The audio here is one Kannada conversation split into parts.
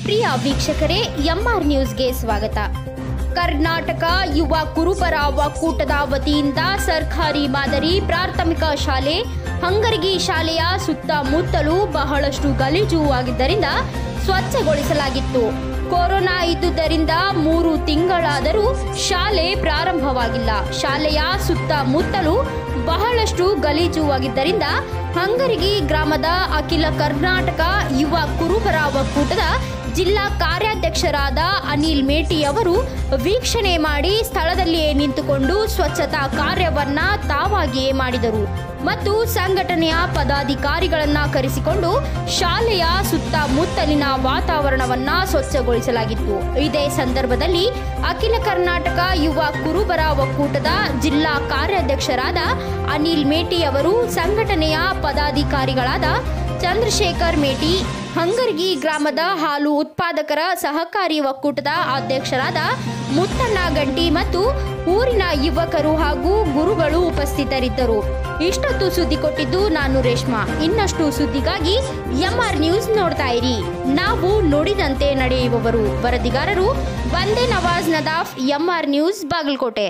ಪ್ರಿಯ ವೀಕ್ಷಕರೇ ಎಂಆರ್ ನ್ಯೂಸ್ಗೆ ಸ್ವಾಗತ ಕರ್ನಾಟಕ ಯುವ ಕುರುಬರ ಒಕ್ಕೂಟದ ವತಿಯಿಂದ ಸರ್ಕಾರಿ ಮಾದರಿ ಪ್ರಾಥಮಿಕ ಶಾಲೆ ಹಂಗರಗಿ ಶಾಲೆಯ ಸುತ್ತಮುತ್ತಲೂ ಬಹಳಷ್ಟು ಗಲೀಜು ಆಗಿದ್ದರಿಂದ ಸ್ವಚ್ಛಗೊಳಿಸಲಾಗಿತ್ತು ಕೊರೋನಾ ಇದ್ದುದರಿಂದ ಮೂರು ತಿಂಗಳಾದರೂ ಶಾಲೆ ಪ್ರಾರಂಭವಾಗಿಲ್ಲ ಶಾಲೆಯ ಸುತ್ತಮುತ್ತಲೂ ಬಹಳಷ್ಟು ಗಲೀಜು ಆಗಿದ್ದರಿಂದ ಹಂಗರಗಿ ಗ್ರಾಮದ ಅಖಿಲ ಕರ್ನಾಟಕ ಯುವ ಕುರುಬರ ಒಕ್ಕೂಟದ ಜಿಲ್ಲಾ ಕಾರ್ಯಾಧ್ಯಕ್ಷರಾದ ಅನಿಲ್ ಮೇಟಿ ಅವರು ವೀಕ್ಷಣೆ ಮಾಡಿ ಸ್ಥಳದಲ್ಲಿಯೇ ನಿಂತುಕೊಂಡು ಸ್ವಚ್ಛತಾ ಕಾರ್ಯವನ್ನ ತಾವಾಗಿಯೇ ಮಾಡಿದರು ಮತ್ತು ಸಂಘಟನೆಯ ಪದಾಧಿಕಾರಿಗಳನ್ನ ಕರೆಸಿಕೊಂಡು ಶಾಲೆಯ ಸುತ್ತಮುತ್ತಲಿನ ವಾತಾವರಣವನ್ನ ಸ್ವಚ್ಛಗೊಳಿಸಲಾಗಿತ್ತು ಇದೇ ಸಂದರ್ಭದಲ್ಲಿ ಅಖಿಲ ಕರ್ನಾಟಕ ಯುವ ಕುರುಬರ ಒಕ್ಕೂಟದ ಜಿಲ್ಲಾ ಕಾರ್ಯಾಧ್ಯಕ್ಷರಾದ ಅನಿಲ್ ಮೇಟಿ ಅವರು ಸಂಘಟನೆಯ ಪದಾಧಿಕಾರಿಗಳಾದ ಚಂದ್ರಶೇಖರ್ ಮೇಟಿ ಹಂಗರ್ಗಿ ಗ್ರಾಮದ ಹಾಲು ಉತ್ಪಾದಕರ ಸಹಕಾರಿ ಒಕ್ಕೂಟದ ಅಧ್ಯಕ್ಷರಾದ ಮುತ್ತಣ್ಣ ಗಂಟಿ ಮತ್ತು ಊರಿನ ಯುವಕರು ಹಾಗೂ ಗುರುಗಳು ಉಪಸ್ಥಿತರಿದ್ದರು ಇಷ್ಟೊತ್ತು ಸುದ್ದಿ ಕೊಟ್ಟಿದ್ದು ನಾನು ರೇಷ್ಮಾ ಇನ್ನಷ್ಟು ಸುದ್ದಿಗಾಗಿ ಎಂಆರ್ ನ್ಯೂಸ್ ನೋಡ್ತಾ ಇರಿ ನಾವು ನುಡಿದಂತೆ ನಡೆಯುವವರು ವರದಿಗಾರರು ಬಂದೆ ನವಾಜ್ ನದಾಫ್ ಎಂಆರ್ ನ್ಯೂಸ್ ಬಾಗಲಕೋಟೆ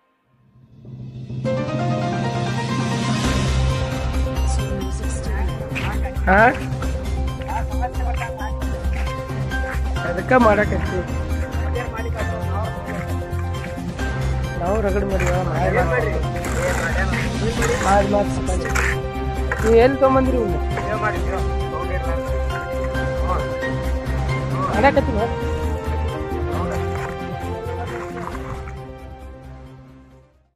ಹಾ ಅದಕ್ಕೆ ಮಾಡಕತ್ತಿ ನಾವು ರಗಡ್ ಮಾಡಿವ ಮಾಡಿ ಮಾಡಿ ಮಾಡಿ ನೀವು ಎಲ್ಲಿ ತೊಗೊಂಬಂದ್ರಿ ಇವ್ನ ಮಾಡಕತ್ತಿ